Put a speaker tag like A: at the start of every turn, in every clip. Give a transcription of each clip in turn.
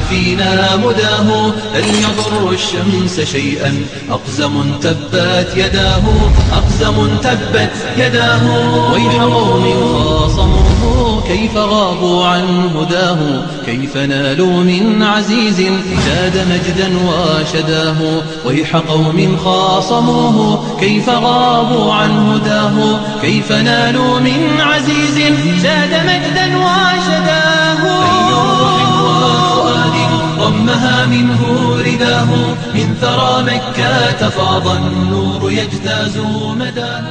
A: فينا مداه لن يضر الشمس شيئا أقزم تبت يداه أقزم تبت يداه ويح قوم خاصموه كيف غابوا عن هداه كيف نالوا من عزيز زاد مجدا وشداه ويح قوم خاصموه كيف غابوا عن هداه كيف نالوا من عزيز زاد مجدا وشداه أي روح وفؤاد ضمها منه رداه من ثرى مكة فاض النور يجتاز مداه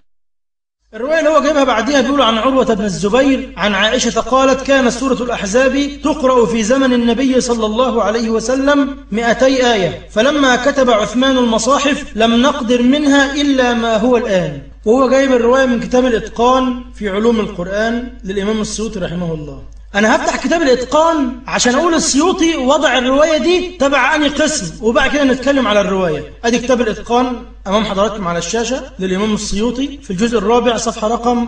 B: الرواية اللي هو جايبها بعديها بيقول عن عروة بن الزبير عن عائشة قالت كانت سورة الأحزاب تقرأ في زمن النبي صلى الله عليه وسلم مئتي آية فلما كتب عثمان المصاحف لم نقدر منها إلا ما هو الآن وهو جايب الرواية من كتاب الإتقان في علوم القرآن للإمام السيوطي رحمه الله أنا هفتح كتاب الإتقان عشان أقول السيوطي وضع الرواية دي تبع أني قسم وبعد كده نتكلم على الرواية أدي كتاب الإتقان أمام حضراتكم على الشاشة للإمام السيوطي في الجزء الرابع صفحة رقم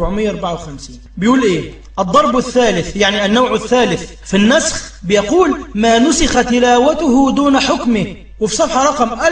B: 1454 بيقول إيه الضرب الثالث يعني النوع الثالث في النسخ بيقول ما نسخ تلاوته دون حكمه وفي صفحة رقم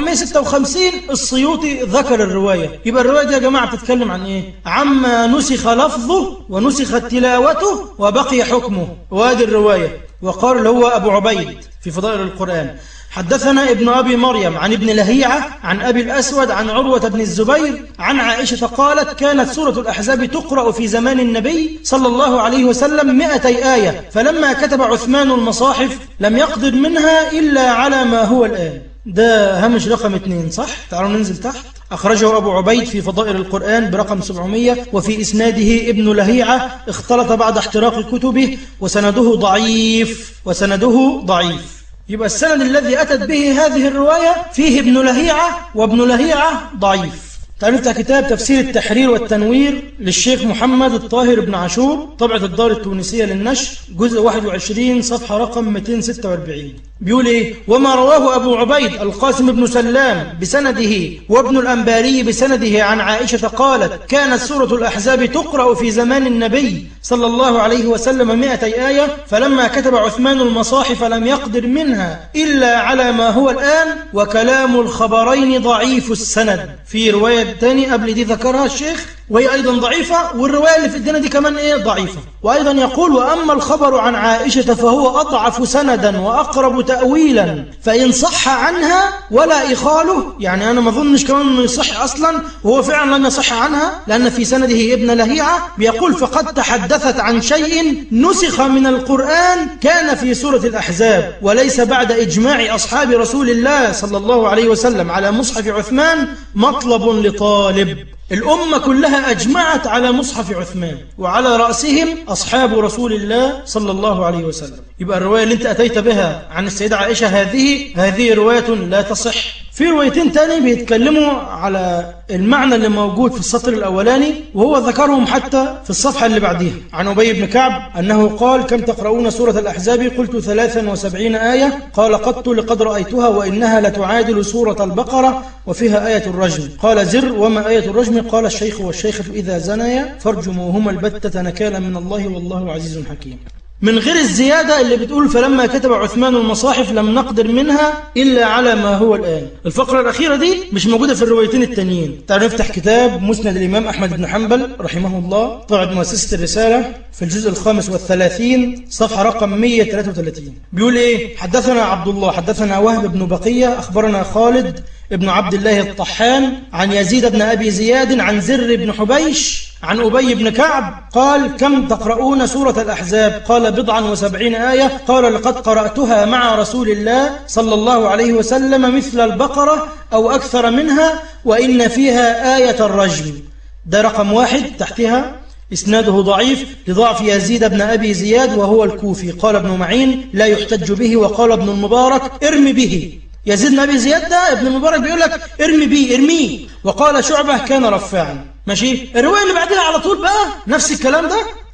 B: 1456 السيوطي ذكر الرواية يبقى الرواية دي يا جماعة بتتكلم عن إيه؟ عما نسخ لفظه ونسخت تلاوته وبقي حكمه وادي الرواية وقال اللي هو أبو عبيد في فضائل القرآن حدثنا ابن أبي مريم عن ابن لهيعة عن أبي الأسود عن عروة بن الزبير عن عائشة قالت كانت سورة الأحزاب تقرأ في زمان النبي صلى الله عليه وسلم مئتي آية فلما كتب عثمان المصاحف لم يقدر منها إلا على ما هو الآن ده همش رقم اثنين صح؟ تعالوا ننزل تحت أخرجه أبو عبيد في فضائل القرآن برقم 700 وفي إسناده ابن لهيعة اختلط بعد احتراق كتبه وسنده ضعيف وسنده ضعيف يبقى السند الذي أتت به هذه الرواية فيه ابن لهيعة وابن لهيعة ضعيف تعرفت كتاب تفسير التحرير والتنوير للشيخ محمد الطاهر بن عاشور طبعة الدار التونسية للنشر جزء 21 صفحة رقم 246 بيقول ايه وما رواه أبو عبيد القاسم بن سلام بسنده وابن الأنباري بسنده عن عائشة قالت كانت سورة الأحزاب تقرأ في زمان النبي صلى الله عليه وسلم مئتي آية فلما كتب عثمان المصاحف لم يقدر منها إلا على ما هو الآن وكلام الخبرين ضعيف السند في رواية تاني قبل دي ذكرها الشيخ وهي أيضا ضعيفة والرواية اللي في الدنيا دي كمان إيه ضعيفة وأيضا يقول وأما الخبر عن عائشة فهو أضعف سندا وأقرب تأويلا فإن صح عنها ولا إخاله يعني أنا ما أظنش كمان أنه يصح أصلا وهو فعلا لم يصح عنها لأن في سنده ابن لهيعة بيقول فقد تحدثت عن شيء نسخ من القرآن كان في سورة الأحزاب وليس بعد إجماع أصحاب رسول الله صلى الله عليه وسلم على مصحف عثمان مطلب لطالب الأمة كلها أجمعت على مصحف عثمان وعلى رأسهم أصحاب رسول الله صلى الله عليه وسلم يبقى الرواية اللي انت أتيت بها عن السيدة عائشة هذه هذه رواية لا تصح في روايتين تاني بيتكلموا على المعنى اللي موجود في السطر الأولاني وهو ذكرهم حتى في الصفحة اللي بعديها عن أبي بن كعب أنه قال كم تقرؤون سورة الأحزاب قلت ثلاثا وسبعين آية قال قدت لقد رأيتها وإنها لتعادل سورة البقرة وفيها آية الرجم قال زر وما آية الرجم قال الشيخ والشيخة إذا زنيا فارجموهما البتة نكالا من الله والله عزيز حكيم من غير الزيادة اللي بتقول فلما كتب عثمان المصاحف لم نقدر منها إلا على ما هو الآن الفقرة الأخيرة دي مش موجودة في الروايتين التانيين تعالوا نفتح كتاب مسند الإمام أحمد بن حنبل رحمه الله طبعة مؤسسة الرسالة في الجزء الخامس والثلاثين صفحة رقم 133 بيقول إيه حدثنا عبد الله حدثنا وهب بن بقية أخبرنا خالد ابن عبد الله الطحان عن يزيد بن أبي زياد عن زر بن حبيش عن أبي بن كعب قال كم تقرؤون سورة الأحزاب قال بضعا وسبعين آية قال لقد قرأتها مع رسول الله صلى الله عليه وسلم مثل البقرة أو أكثر منها وإن فيها آية الرجم ده رقم واحد تحتها إسناده ضعيف لضعف يزيد بن أبي زياد وهو الكوفي قال ابن معين لا يحتج به وقال ابن المبارك ارم به يزيد بن أبي زياد ده ابن المبارك بيقول لك ارمي بيه ارميه وقال شعبة كان رفاعا ماشي الرواية اللي بعدها على طول بقى نفس الكلام ده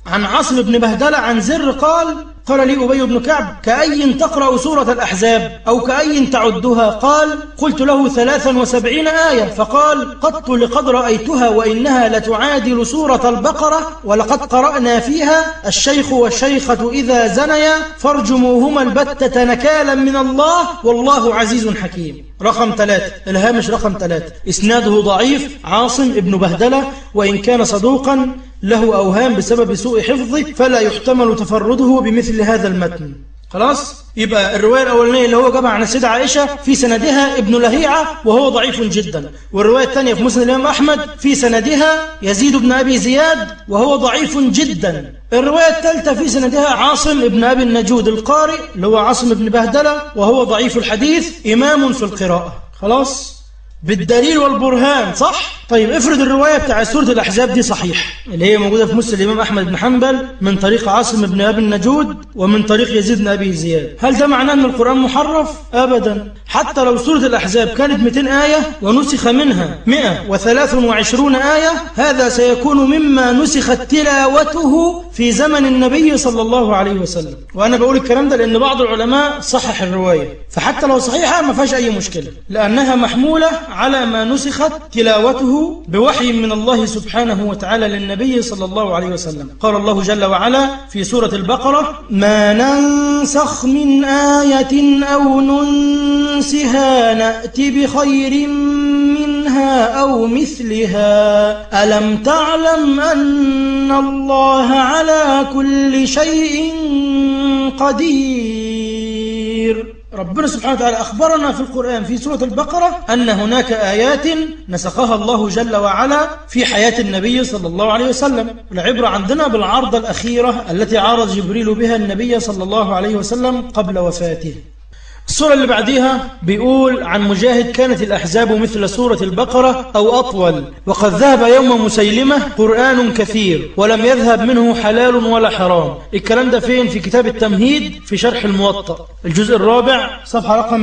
B: عن عاصم بن بهدلة عن زر قال قال لي أبي بن كعب كأي تقرأ سورة الأحزاب أو كأي تعدها قال قلت له ثلاثا وسبعين آية فقال قط لقد رأيتها وإنها لتعادل سورة البقرة ولقد قرأنا فيها الشيخ والشيخة إذا زنيا فارجموهما البتة نكالا من الله والله عزيز حكيم رقم ثلاثة الهامش رقم ثلاثة إسناده ضعيف عاصم ابن بهدلة وإن كان صدوقا له أوهام بسبب سوء حفظه فلا يحتمل تفرده بمثل هذا المتن خلاص يبقى الرواية الأولانية اللي هو جابها عن السيدة عائشة في سندها ابن لهيعة وهو ضعيف جدا والرواية الثانية في مسند الإمام أحمد في سندها يزيد بن أبي زياد وهو ضعيف جدا الرواية الثالثة في سندها عاصم ابن أبي النجود القارئ اللي هو عاصم بن بهدلة وهو ضعيف الحديث إمام في القراءة خلاص بالدليل والبرهان صح؟ طيب افرض الرواية بتاع سورة الأحزاب دي صحيح اللي هي موجودة في مسلم الإمام أحمد بن حنبل من طريق عاصم بن أبي النجود ومن طريق يزيد بن أبي زياد هل ده معناه أن القرآن محرف؟ أبدا حتى لو سورة الأحزاب كانت 200 آية ونسخ منها 123 آية هذا سيكون مما نسخت تلاوته في زمن النبي صلى الله عليه وسلم وأنا بقول الكلام ده لأن بعض العلماء صحح الرواية فحتى لو صحيحة ما فيهاش أي مشكلة لأنها محمولة على ما نسخت تلاوته بوحي من الله سبحانه وتعالى للنبي صلى الله عليه وسلم قال الله جل وعلا في سورة البقرة ما ننسخ من آية أو ننسها نأت بخير منها أو مثلها ألم تعلم أن الله على كل شيء قدير ربنا سبحانه وتعالى أخبرنا في القرآن في سورة البقرة أن هناك آيات نسخها الله جل وعلا في حياة النبي صلى الله عليه وسلم العبرة عندنا بالعرضة الأخيرة التي عارض جبريل بها النبي صلى الله عليه وسلم قبل وفاته السورة اللي بعديها بيقول عن مجاهد كانت الأحزاب مثل سورة البقرة أو أطول وقد ذهب يوم مسيلمة قرآن كثير ولم يذهب منه حلال ولا حرام الكلام ده فين في كتاب التمهيد في شرح الموطأ الجزء الرابع صفحة رقم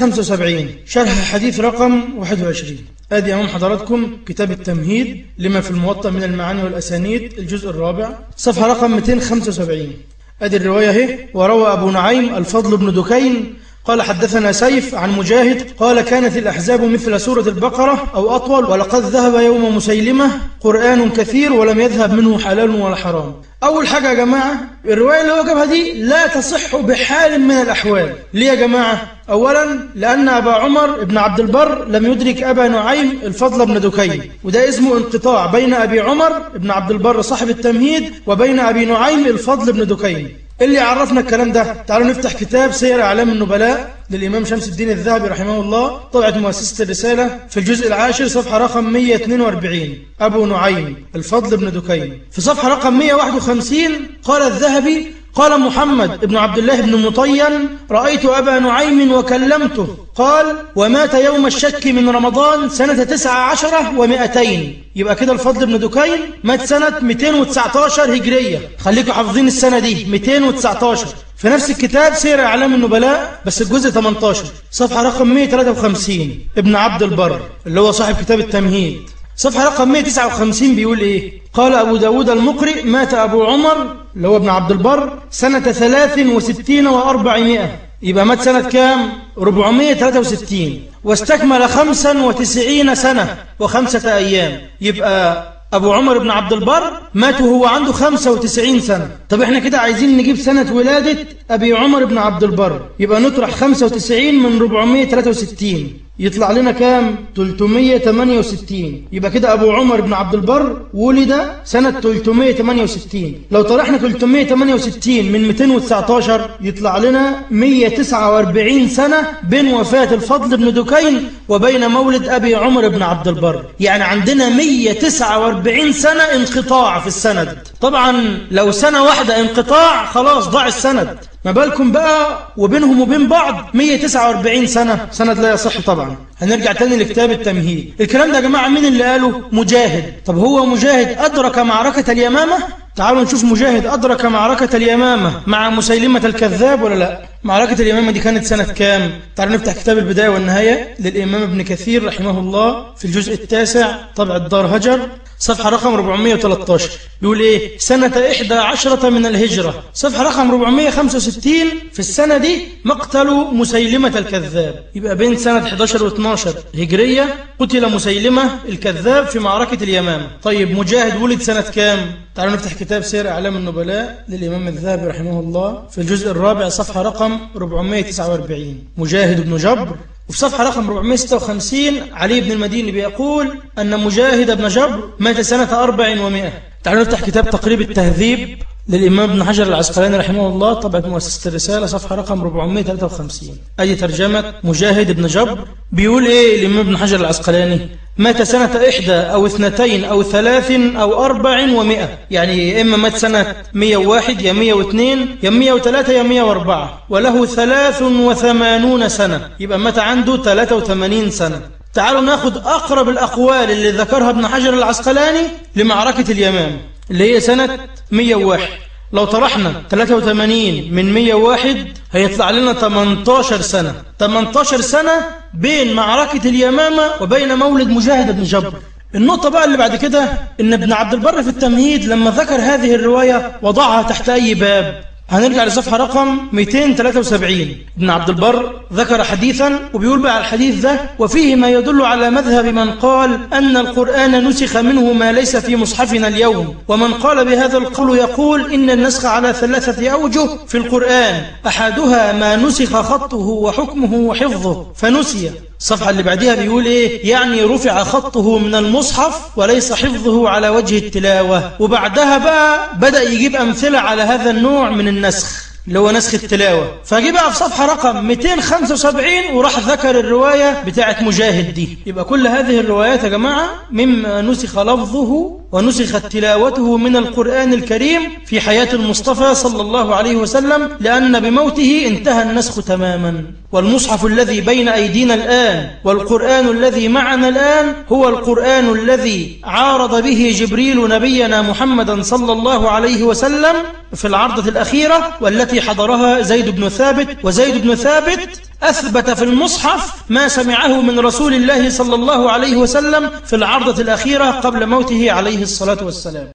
B: 275 شرح حديث رقم 21 ادي امام حضراتكم كتاب التمهيد لما في الموطأ من المعاني والاسانيد الجزء الرابع صفحه رقم 275 ادي الروايه اهي وروى ابو نعيم الفضل بن دكين قال حدثنا سيف عن مجاهد قال كانت الأحزاب مثل سورة البقرة أو أطول ولقد ذهب يوم مسيلمة قرآن كثير ولم يذهب منه حلال ولا حرام أول حاجة يا جماعة الرواية اللي هو جابها دي لا تصح بحال من الأحوال ليه يا جماعة أولا لأن أبا عمر بن عبد البر لم يدرك أبا نعيم الفضل بن دكين وده اسمه انقطاع بين أبي عمر بن عبد البر صاحب التمهيد وبين أبي نعيم الفضل بن دكين اللي عرفنا الكلام ده تعالوا نفتح كتاب سير أعلام النبلاء للإمام شمس الدين الذهبي رحمه الله طبعة مؤسسة الرسالة في الجزء العاشر صفحة رقم 142 أبو نعيم الفضل بن دكين في صفحة رقم 151 قال الذهبي قال محمد بن عبد الله بن مطين رأيت أبا نعيم وكلمته قال ومات يوم الشك من رمضان سنة تسعة عشرة ومائتين يبقى كده الفضل بن دكين مات سنة 219 هجرية خليكم حافظين السنة دي 219 في نفس الكتاب سير أعلام النبلاء بس الجزء 18 صفحة رقم 153 ابن عبد البر اللي هو صاحب كتاب التمهيد صفحة رقم 159 بيقول إيه قال أبو داود المقرئ مات أبو عمر اللي هو ابن عبد البر سنة 63 و400 يبقى مات سنة كام 463 واستكمل 95 سنة وخمسة أيام يبقى أبو عمر بن عبد البر مات وهو عنده 95 سنة طب احنا كده عايزين نجيب سنة ولادة أبي عمر بن عبد البر يبقى نطرح 95 من 463 يطلع لنا كام 368 يبقى كده أبو عمر بن عبد البر ولد سنة 368 لو طرحنا 368 من 219 يطلع لنا 149 سنة بين وفاة الفضل بن دكين وبين مولد أبي عمر بن عبد البر يعني عندنا 149 سنة انقطاع في السند طبعا لو سنة واحدة انقطاع خلاص ضاع السند ما بالكم بقى وبينهم وبين بعض 149 سنة سند لا يصح طبعا هنرجع تاني لكتاب التمهيد الكلام ده يا جماعة مين اللي قاله مجاهد طب هو مجاهد أدرك معركة اليمامة تعالوا نشوف مجاهد أدرك معركة اليمامة مع مسيلمة الكذاب ولا لا معركة اليمامة دي كانت سنة كام؟ تعالوا نفتح كتاب البداية والنهاية للإمام ابن كثير رحمه الله في الجزء التاسع طبع الدار هجر صفحة رقم 413 بيقول إيه؟ سنة 11 من الهجرة صفحة رقم 465 في السنة دي مقتل مسيلمة الكذاب يبقى بين سنة 11 و 12 هجرية قتل مسيلمة الكذاب في معركة اليمامة طيب مجاهد ولد سنة كام؟ تعالوا نفتح كتاب سير أعلام النبلاء للإمام الذهبي رحمه الله في الجزء الرابع صفحة رقم 449 مجاهد بن جبر وفي صفحة رقم 456 علي بن المديني بيقول أن مجاهد بن جبر مات سنة 400 تعالوا نفتح كتاب تقريب التهذيب للإمام ابن حجر العسقلاني رحمه الله طبعة مؤسسة الرسالة صفحة رقم 453 أدي ترجمة مجاهد بن جبر بيقول إيه الإمام ابن حجر العسقلاني مات سنة إحدى أو اثنتين أو ثلاث أو أربع ومئة يعني إما مات سنة 101 يا 102 يا 103 يا 104 وله ثلاث وثمانون سنة يبقى مات عنده 83 سنة تعالوا ناخد أقرب الأقوال اللي ذكرها ابن حجر العسقلاني لمعركة اليمام اللي هي سنة 101 لو طرحنا 83 من 101 هيطلع لنا 18 سنة 18 سنة بين معركة اليمامة وبين مولد مجاهد بن جبر النقطة بقى اللي بعد كده إن ابن عبد البر في التمهيد لما ذكر هذه الرواية وضعها تحت أي باب هنرجع لصفحة رقم 273 ابن عبد البر ذكر حديثا وبيقول بقى على الحديث ده وفيه ما يدل على مذهب من قال أن القرآن نسخ منه ما ليس في مصحفنا اليوم ومن قال بهذا القول يقول إن النسخ على ثلاثة أوجه في القرآن أحدها ما نسخ خطه وحكمه وحفظه فنسي الصفحة اللي بعدها بيقول إيه يعني رفع خطه من المصحف وليس حفظه على وجه التلاوة وبعدها بقى بدأ يجيب أمثلة على هذا النوع من النسخ اللي هو نسخ التلاوة فجي بقى في صفحة رقم 275 وراح ذكر الرواية بتاعت مجاهد دي يبقى كل هذه الروايات يا جماعة مما نسخ لفظه ونسخت تلاوته من القرآن الكريم في حياة المصطفى صلى الله عليه وسلم لأن بموته انتهى النسخ تماما والمصحف الذي بين أيدينا الآن والقرآن الذي معنا الآن هو القرآن الذي عارض به جبريل نبينا محمدا صلى الله عليه وسلم في العرضة الأخيرة والتي حضرها زيد بن ثابت وزيد بن ثابت أثبت في المصحف ما سمعه من رسول الله صلى الله عليه وسلم في العرضة الأخيرة قبل موته عليه الصلاة والسلام